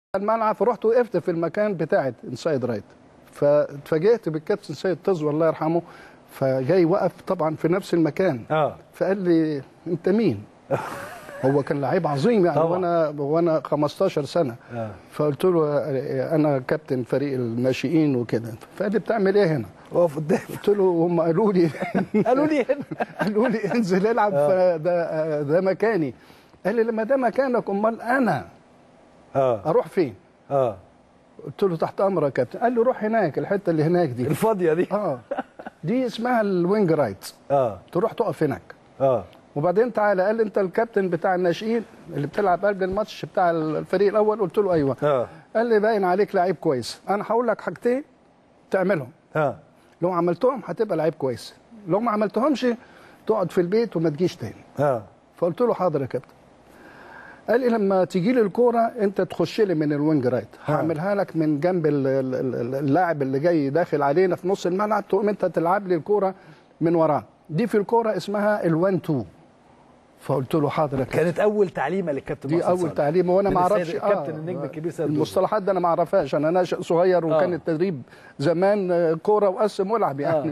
الملعب فرحت وقفت في المكان بتاعت انسايد رايت فاتفاجئت بالكابتن سيد طز الله يرحمه فجاي وقف طبعا في نفس المكان اه فقال لي انت مين؟ هو كان لعيب عظيم يعني طبعا. وانا وانا 15 سنه اه فقلت له انا كابتن فريق الناشئين وكده فقال لي بتعمل ايه هنا؟ اقف قدام قلت له هم قالوا لي قالوا لي هنا قالوا لي انزل العب فده ده مكاني قال لي لما ده مكانك امال انا اه اروح فين؟ اه قلت له تحت امرك يا كابتن قال لي روح هناك الحته اللي هناك دي الفاضيه دي اه دي اسمها الوينج رايت اه تروح تقف هناك اه وبعدين تعالى قال لي انت الكابتن بتاع الناشئين اللي بتلعب قبل الماتش بتاع الفريق الاول قلت له ايوه اه قال لي باين عليك لعيب كويس انا هقول لك حاجتين تعملهم اه لو عملتهم هتبقى لعيب كويس لو ما عملتهمش تقعد في البيت وما تجيش تاني اه فقلت له حاضر يا كابتن قال لي لما تيجي لي الكوره انت تخش لي من الوينج رايت هعملها لك من جنب ال- ال- ال- اللاعب اللي جاي داخل علينا في نص الملعب تقوم انت تلعب لي الكوره من وراه دي في الكوره اسمها ال1 2 فقلت له حاضر يا كابتن كانت اول تعليمه للكابتن دي محسن اول صالح. تعليم وانا من ما السيد اعرفش الكابتن النجم الكبير سيد المصطلحات دي انا ما اعرفهاش انا ناشئ صغير وكان آه. التدريب زمان آه، كوره وقسم والعب يعني آه.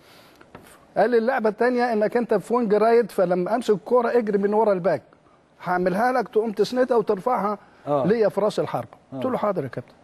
قال لي اللعبه الثانيه انك انت في وينج رايت فلما امسك الكوره اجري من ورا الباك هعملها لك تقوم تسندها وترفعها آه. ليا في راس الحربه قلت له حاضر يا كابتن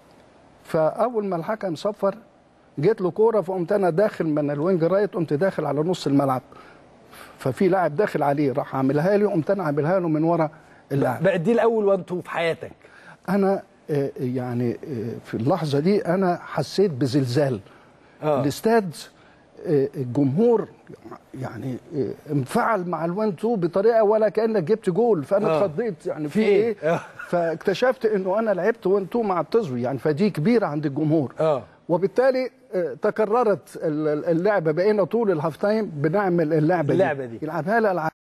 فاول ما الحكم صفر جيت له كوره فقمت انا داخل من الوينج رايت قمت داخل على نص الملعب ففي لاعب داخل عليه راح عاملها لي قمت انا عاملها له من ورا اللاعب بقى دي الاول وان تو في حياتك انا آه، يعني آه، في اللحظه دي انا حسيت بزلزال اه الاستاد آه، الجمهور يعني آه، انفعل مع الوان تو بطريقه ولا كانك جبت جول فانا آه. اتخضيت يعني في في إيه؟ ايه آه. فاكتشفت انه انا لعبت وان تو مع التزوي يعني فدي كبيره عند الجمهور اه وبالتالي آه، تكررت ال- اللعبه بقينا طول الهاف تايم بنعمل اللعبه اللعبة دي. يلعبها لي